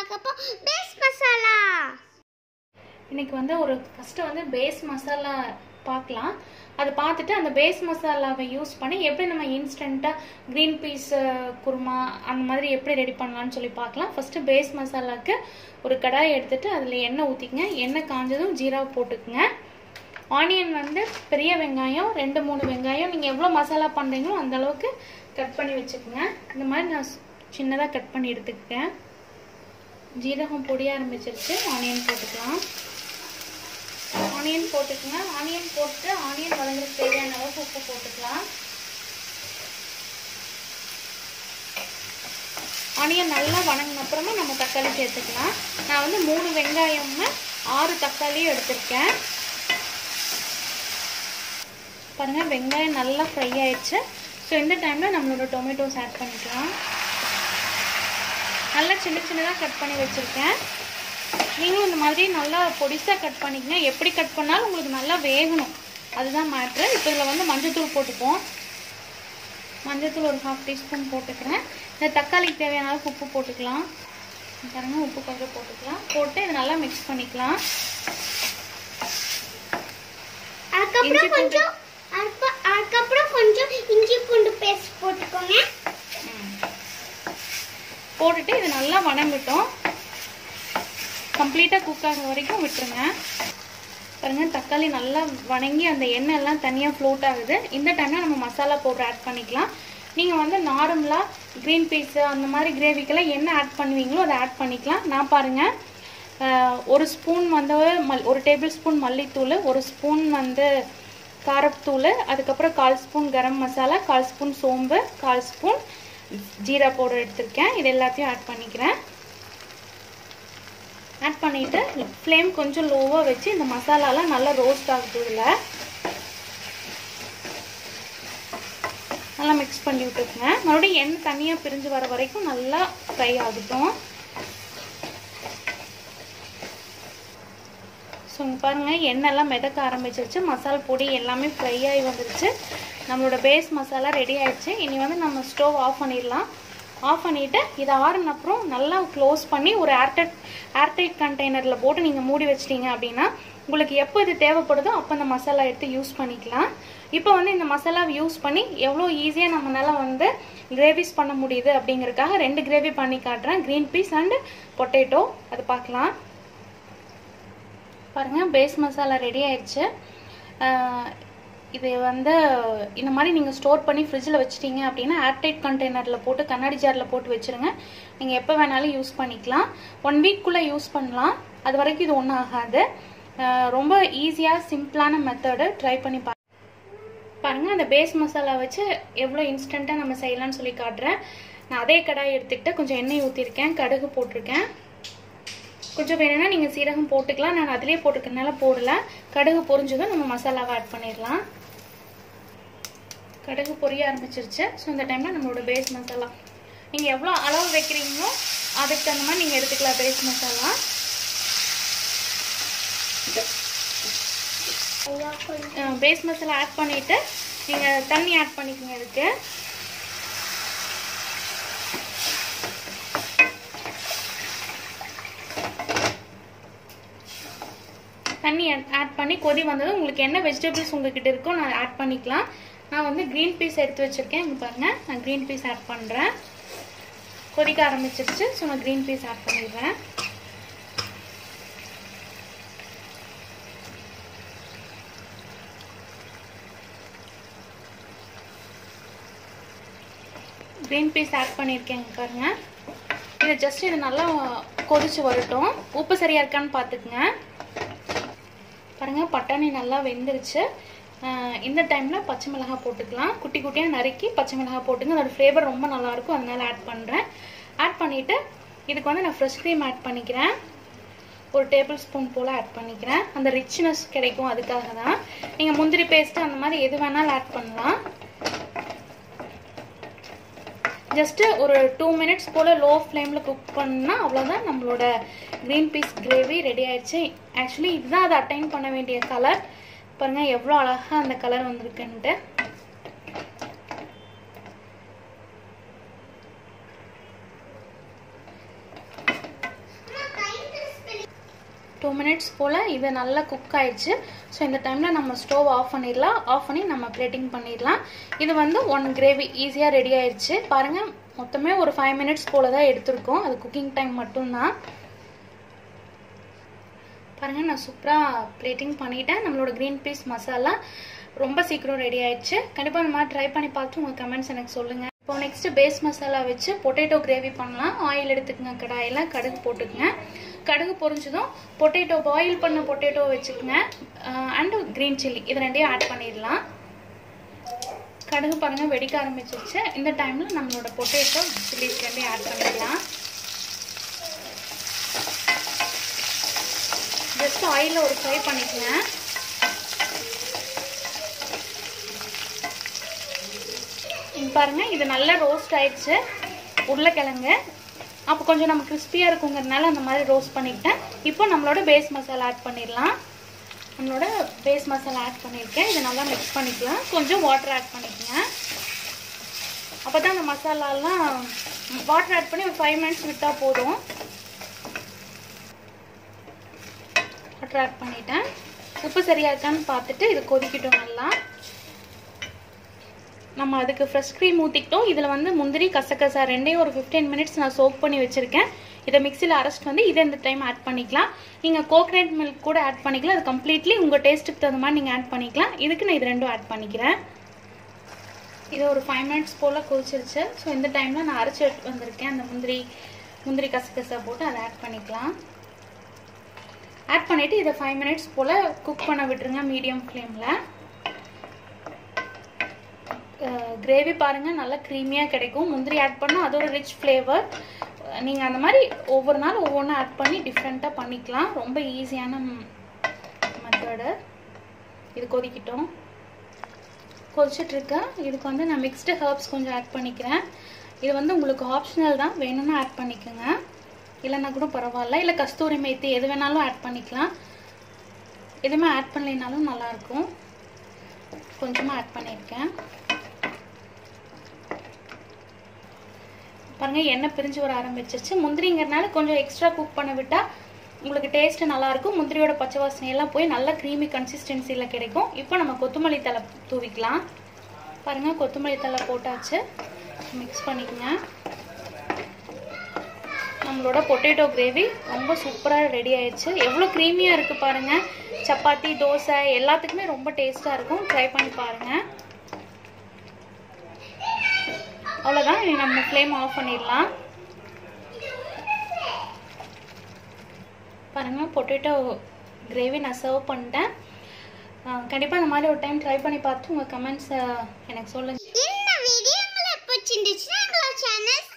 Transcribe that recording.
பார்க்க போ பேஸ் மசாலா இன்னைக்கு வந்து ஒரு ஃபஸ்ட்டு வந்து பேஸ் மசாலா பார்க்கலாம் அது பார்த்துட்டு அந்த பேஸ் மசாலாவை யூஸ் பண்ணி எப்படி நம்ம இன்ஸ்டண்ட்டாக க்ரீன் பீஸ் குருமா அந்த மாதிரி எப்படி ரெடி பண்ணலாம்னு சொல்லி பார்க்கலாம் ஃபஸ்ட்டு பேஸ் மசாலாவுக்கு ஒரு கடாய் எடுத்துட்டு அதில் எண்ணெய் ஊற்றிக்கங்க எண்ணெய் காஞ்சதும் ஜீரா போட்டுக்குங்க ஆனியன் வந்து பெரிய வெங்காயம் ரெண்டு மூணு வெங்காயம் நீங்கள் எவ்வளோ மசாலா பண்ணுறீங்களோ அந்த அளவுக்கு கட் பண்ணி வச்சுக்கோங்க இந்த மாதிரி நான் சின்னதாக கட் பண்ணி எடுத்துக்கிட்டேன் ஜீரகம் பொடிய ஆரம்பிச்சிருச்சு ஆனியன் போட்டுக்கலாம் ஆனியன் போட்டுக்கங்க ஆனியன் போட்டு ஆனியன் வதங்குறதுக்கு தேவையான அளவுக்கு உப்பு போட்டுக்கலாம் ஆனியன் நல்லா வணங்கின அப்புறமா நம்ம தக்காளி சேர்த்துக்கலாம் நான் வந்து மூணு வெங்காயம்னு ஆறு தக்காளியும் எடுத்திருக்கேன் பாருங்க வெங்காயம் நல்லா ஃப்ரை ஆயிடுச்சு ஸோ இந்த டைமில் நம்மளோட டொமேட்டோஸ் ஆட் பண்ணிக்கலாம் நல்லா சின்ன சின்னதாக கட் பண்ணி வச்சுருக்கேன் நீங்களும் இந்த மாதிரி நல்லா பொடிசாக கட் பண்ணிக்கங்க எப்படி கட் பண்ணாலும் உங்களுக்கு நல்லா வேகணும் அதுதான் மேட்ரு இப்போ இதில் வந்து மஞ்சத்தூள் போட்டுப்போம் மஞ்சத்தூள் ஒரு ஹாஃப் டீஸ்பூன் போட்டுக்கிறேன் இந்த தக்காளிக்கு தேவையான அளவுக்கு உப்பு போட்டுக்கலாம் பாருங்க உப்பு கொஞ்சம் போட்டுக்கலாம் போட்டு இதை நல்லா மிக்ஸ் பண்ணிக்கலாம் அதுக்கப்புறம் கொஞ்சம் அதுக்கு- அதுக்கப்புறம் கொஞ்சம் இஞ்சி பூண்டு பேஸ்ட் போட்டுக்கோங்க போட்டுட்டு இது நல்லா வணங்கட்டும் கம்ப்ளீட்டாக குக் ஆகிற வரைக்கும் விட்டுருங்க பாருங்க தக்காளி நல்லா வணங்கி அந்த எண்ணெய் எல்லாம் தனியாக ஃப்ளோட் ஆகுது இந்த டைமில் நம்ம மசாலா பவுடர் ஆட் பண்ணிக்கலாம் நீங்கள் வந்து நார்மலாக க்ரீன் பீஸு அந்த மாதிரி கிரேவிக்கெல்லாம் என்ன ஆட் பண்ணுவீங்களோ அதை ஆட் பண்ணிக்கலாம் நான் பாருங்கள் ஆஹ், ஒரு ஸ்பூன் வந்து மல் ஒரு டேபிள் ஸ்பூன் மல்லித்தூள் ஒரு ஸ்பூன் வந்து காரத்தூள் அதுக்கப்புறம் கால் ஸ்பூன் கரம் மசாலா கால் ஸ்பூன் சோம்பு கால் ஸ்பூன் ஜீரா பவுடர் எடுத்திருக்கேன் இது எல்லாத்தையும் ஆட் பண்ணிக்கிறேன் ஆட் பண்ணிவிட்டு ஃப்ளேம் கொஞ்சம் லோவாக வச்சு இந்த மசாலாலாம் நல்லா ரோஸ்ட் ஆகுது இதில் நல்லா மிக்ஸ் பண்ணி விட்டுருக்குங்க மறுபடியும் எண்ணெய் தனியாக பிரிஞ்சு வர வரைக்கும் நல்லா ஃப்ரை ஆகட்டும் ஸோ இங்கே பாருங்கள் எண்ணெய்லாம் மிதக்க ஆரம்பிச்சிருச்சு மசாலா பொடி எல்லாமே ஃப்ரை ஆகி வந்துருச்சு நம்மளோட பேஸ் மசாலா ரெடி ஆயிடுச்சு இனி வந்து நம்ம ஸ்டவ் ஆஃப் பண்ணிடலாம் ஆஃப் பண்ணிவிட்டு இதை ஆறுன அப்புறம் நல்லா க்ளோஸ் பண்ணி ஒரு ஏர்டைட் ஏர்டைட் கண்டெய்னரில் போட்டு நீங்கள் மூடி வச்சிட்டீங்க அப்படின்னா உங்களுக்கு எப்போ இது தேவைப்படுதோ அப்போ இந்த மசாலா எடுத்து யூஸ் பண்ணிக்கலாம் இப்போ வந்து இந்த மசாலாவை யூஸ் பண்ணி எவ்வளோ ஈஸியாக நம்மளால வந்து கிரேவிஸ் பண்ண முடியுது அப்படிங்கறதுக்காக ரெண்டு கிரேவி பண்ணி காட்டுறேன் க்ரீன் பீஸ் அண்ட் பொட்டேட்டோ அது பார்க்கலாம் பாருங்க பேஸ் மசாலா ரெடி ஆயிடுச்சு ஆஹ் இது வந்து இந்த மாதிரி நீங்கள் ஸ்டோர் பண்ணி ஃப்ரிட்ஜில் வச்சிட்டீங்க அப்படின்னா ஏர்டைட் கண்டெய்னரில் போட்டு கண்ணாடி ஜாரில் போட்டு வச்சுருங்க நீங்கள் எப்போ வேணாலும் யூஸ் பண்ணிக்கலாம் ஒன் வீக்குள்ளே யூஸ் பண்ணலாம் அது வரைக்கும் இது ஒன்றும் ஆகாது ஆஹ் ரொம்ப ஈஸியாக சிம்பிளான மெத்தடு ட்ரை பண்ணி பா பாருங்கள் அந்த பேஸ் மசாலா வச்சு எவ்வளோ இன்ஸ்டண்ட்டாக நம்ம செய்யலாம்னு சொல்லி காட்டுறேன் நான் அதே கடாய் எடுத்துக்கிட்டு கொஞ்சம் எண்ணெய் ஊற்றிருக்கேன் கடுகு போட்டிருக்கேன் கொஞ்சம் வேணும்னா நீங்கள் சீரகம் போட்டுக்கலாம் நான் அதிலே போட்டுக்கிறதுனால போடல கடுகு பொரிஞ்சதும் நம்ம மசாலாவை ஆட் பண்ணிடலாம் கடுகு பொரிய ஆரம்பிச்சிருச்சு ஸோ இந்த டைமில் நம்மளோட பேஸ் மசாலா நீங்கள் எவ்வளோ அளவு வைக்கிறீங்களோ அதுக்கு தகுந்த மாதிரி நீங்கள் எடுத்துக்கலாம் பேஸ் மசாலா ஐயா கொஞ்சம் பேஸ் மசாலா ஆட் பண்ணிவிட்டு நீங்கள் தண்ணி ஆட் பண்ணிக்கோங்க இதுக்கு தண்ணி ஆட் பண்ணி கொதி வந்ததும் உங்களுக்கு என்ன வெஜிடபிள்ஸ் உங்ககிட்ட இருக்கோ நான் ஆட் பண்ணிக்கலாம் நான் வந்து க்ரீன் பீஸ் எடுத்து வச்சுருக்கேன் இங்கே பாருங்கள் நான் க்ரீன் பீஸ் ஆட் பண்ணுறேன் கொதிக்க ஆரம்பிச்சிருச்சு ஸோ நான் க்ரீன் பீஸ் ஆட் பண்ணிடுறேன் க்ரீன் பீஸ் ஆட் பண்ணியிருக்கேங்க பாருங்க இது ஜஸ்ட் இது நல்லா கொதிச்சு வரட்டும் உப்பு சரியா இருக்கான்னு பார்த்துக்குங்க பாருங்க பட்டாணி நல்லா வெந்துருச்சு ஆஹ் இந்த டைமில் பச்சை மிளகாய் போட்டுக்கலாம் குட்டி குட்டியாக நறுக்கி பச்சை மிளகாய் போட்டுங்க அதோட ஃப்ளேவர் ரொம்ப நல்லா இருக்கும் அதனால ஆட் பண்ணுறேன் ஆட் பண்ணிவிட்டு இதுக்கு வந்து நான் ஃப்ரெஷ் க்ரீம் ஆட் பண்ணிக்கிறேன் ஒரு டேபிள் ஸ்பூன் போல் ஆட் பண்ணிக்கிறேன் அந்த ரிச்னஸ் கிடைக்கும் அதுக்காக தான் நீங்கள் முந்திரி பேஸ்ட்டு அந்த மாதிரி எது வேணாலும் ஆட் பண்ணலாம் ஜஸ்ட்டு ஒரு டூ மினிட்ஸ் போல் லோ ஃப்ளேமில் குக் பண்ணால் அவ்வளோதான் நம்மளோட க்ரீன் பீஸ் கிரேவி ரெடி ஆயிடுச்சு ஆக்சுவலி இதுதான் அதை அட்டைன் பண்ண வேண்டிய கலர் பாருங்கள் எவ்வளோ அழகாக அந்த கலர் வந்திருக்குன்ட்டு டூ மினிட்ஸ் போல் இது நல்லா குக் ஆயிடுச்சு ஸோ இந்த டைமில் நம்ம ஸ்டவ் ஆஃப் பண்ணிடலாம் ஆஃப் பண்ணி நம்ம பிளேட்டிங் பண்ணிடலாம் இது வந்து ஒன் கிரேவி ஈஸியாக ரெடி ஆயிடுச்சு பாருங்கள் மொத்தமே ஒரு ஃபைவ் மினிட்ஸ் போல் தான் எடுத்திருக்கோம் அது குக்கிங் டைம் மட்டும்தான் பாருங்கள் நான் சூப்பராக பிளேட்டிங் பண்ணிட்டேன் நம்மளோட க்ரீன் பீஸ் மசாலா ரொம்ப சீக்கிரம் ரெடி ஆயிடுச்சு கண்டிப்பாக இந்த மாதிரி ட்ரை பண்ணி பார்த்து உங்கள் கமெண்ட்ஸ் எனக்கு சொல்லுங்கள் இப்போ நெக்ஸ்ட் பேஸ் மசாலா வச்சு பொட்டேட்டோ கிரேவி பண்ணலாம் ஆயில் எடுத்துக்கங்க கடாயில் கடுகு போட்டுக்கங்க கடுகு பொரிஞ்சதும் பொட்டேட்டோ பாயில் பண்ண பொட்டேட்டோ வச்சுக்கோங்க அண்ட் க்ரீன் சில்லி இது ரெண்டையும் ஆட் பண்ணிடலாம் கடுகு பாருங்க வெடிக்க ஆரம்பிச்சிருச்சு இந்த டைமில் நம்மளோட பொட்டேட்டோ சில்லிஸ் ரெண்டையும் ஆட் பண்ணிடலாம் ஜஸ்ட் ஆயிலில் ஒரு ஃப்ரை பண்ணிக்கங்க இங்க பாருங்க இது நல்லா ரோஸ்ட் ஆயிடுச்சு உருளைக்கிழங்கு அப்போ கொஞ்சம் நம்ம கிறிஸ்பியாக இருக்குங்கிறதுனால அந்த மாதிரி ரோஸ்ட் பண்ணிக்கிட்டேன் இப்போ நம்மளோட பேஸ் மசாலா ஆட் பண்ணிடலாம் நம்மளோட பேஸ் மசாலா ஆட் பண்ணியிருக்கேன் இதை நல்லா மிக்ஸ் பண்ணிக்கலாம் கொஞ்சம் வாட்டர் ஆட் பண்ணிக்கங்க அப்போ தான் அந்த மசாலாலாம் வாட்டர் ஆட் பண்ணி ஒரு ஃபைவ் மினிட்ஸ் விட்டால் போதும் வாட்டர் ஆட் பண்ணிட்டேன் உப்பு சரியாக இருக்கான்னு பார்த்துட்டு இது கொதிக்கட்டும் நல்லா நம்ம அதுக்கு ஃப்ரெஷ் க்ரீம் ஊற்றிக்கிட்டோம் இதில் வந்து முந்திரி கசகசா ரெண்டையும் ஒரு ஃபிஃப்டீன் மினிட்ஸ் நான் சோக் பண்ணி வச்சுருக்கேன் இதை மிக்சியில் அரைச்சிட்டு வந்து இதை இந்த டைம் ஆட் பண்ணிக்கலாம் நீங்கள் கோகனட் மில்க் கூட ஆட் பண்ணிக்கலாம் அது கம்ப்ளீட்லி உங்கள் டேஸ்ட்டுக்கு தகுந்த மாதிரி நீங்கள் ஆட் பண்ணிக்கலாம் இதுக்கு நான் இது ரெண்டும் ஆட் பண்ணிக்கிறேன் இது ஒரு ஃபைவ் மினிட்ஸ் போல் கொதிச்சிருச்சு ஸோ இந்த டைமில் நான் அரைச்சி எடுத்து வந்திருக்கேன் அந்த முந்திரி முந்திரி கசகசா போட்டு அதை ஆட் பண்ணிக்கலாம் ஆட் பண்ணிவிட்டு இதை ஃபைவ் மினிட்ஸ் போல் குக் பண்ண விட்டுருங்க மீடியம் ஃப்ளேமில் கிரேவி பாருங்கள் நல்லா க்ரீமியாக கிடைக்கும் முந்திரி ஆட் பண்ணால் அது ஒரு ரிச் ஃப்ளேவர் நீங்கள் அந்த மாதிரி ஒவ்வொரு நாள் ஒவ்வொன்றும் ஆட் பண்ணி டிஃப்ரெண்ட்டாக பண்ணிக்கலாம் ரொம்ப ஈஸியான மெத்தடு இது கொதிக்கிட்டோம் கொதிச்சிட்ருக்கேன் இதுக்கு வந்து நான் மிக்ஸ்டு ஹர்ப்ஸ் கொஞ்சம் ஆட் பண்ணிக்கிறேன் இது வந்து உங்களுக்கு ஆப்ஷனல் தான் வேணும்னா ஆட் பண்ணிக்கோங்க இல்லைன்னா கூட பரவாயில்ல இல்லை கஸ்தூரி மேத்தி எது வேணாலும் ஆட் பண்ணிக்கலாம் எதுவுமே ஆட் பண்ணலைனாலும் நல்லாயிருக்கும் கொஞ்சமாக ஆட் பண்ணியிருக்கேன் பாருங்கள் எண்ணெய் பிரிஞ்சு வர ஆரம்பிச்சிருச்சு முந்திரிங்கிறனால கொஞ்சம் எக்ஸ்ட்ரா குக் பண்ண விட்டால் உங்களுக்கு டேஸ்ட்டு நல்லாயிருக்கும் முந்திரியோட பச்சை வாசனை எல்லாம் போய் நல்லா க்ரீமி கன்சிஸ்டன்சியில் கிடைக்கும் இப்போ நம்ம கொத்தமல்லி தலை தூவிக்கலாம் பாருங்கள் கொத்தமல்லி தலை போட்டாச்சு மிக்ஸ் பண்ணிக்கோங்க நம்மளோட பொட்டேட்டோ கிரேவி ரொம்ப சூப்பராக ரெடி ஆயிடுச்சு எவ்வளோ க்ரீமியாக இருக்குது பாருங்கள் சப்பாத்தி தோசை எல்லாத்துக்குமே ரொம்ப டேஸ்ட்டாக இருக்கும் ட்ரை பண்ணி பாருங்கள் அவ்வளோதான் இனி நம்ம ஃப்ளேம் ஆஃப் பண்ணிடலாம் பாருங்கள் பொட்டேட்டோ கிரேவி நான் சர்வ் பண்ணிட்டேன் கண்டிப்பாக இந்த மாதிரி ஒரு டைம் ட்ரை பண்ணி பார்த்து உங்கள் கமெண்ட்ஸை எனக்கு சொல்லுங்கள் இந்த வீடியோ உங்களுக்கு பிடிச்சிருந்துச்சுன்னா எங்களோட சேனல்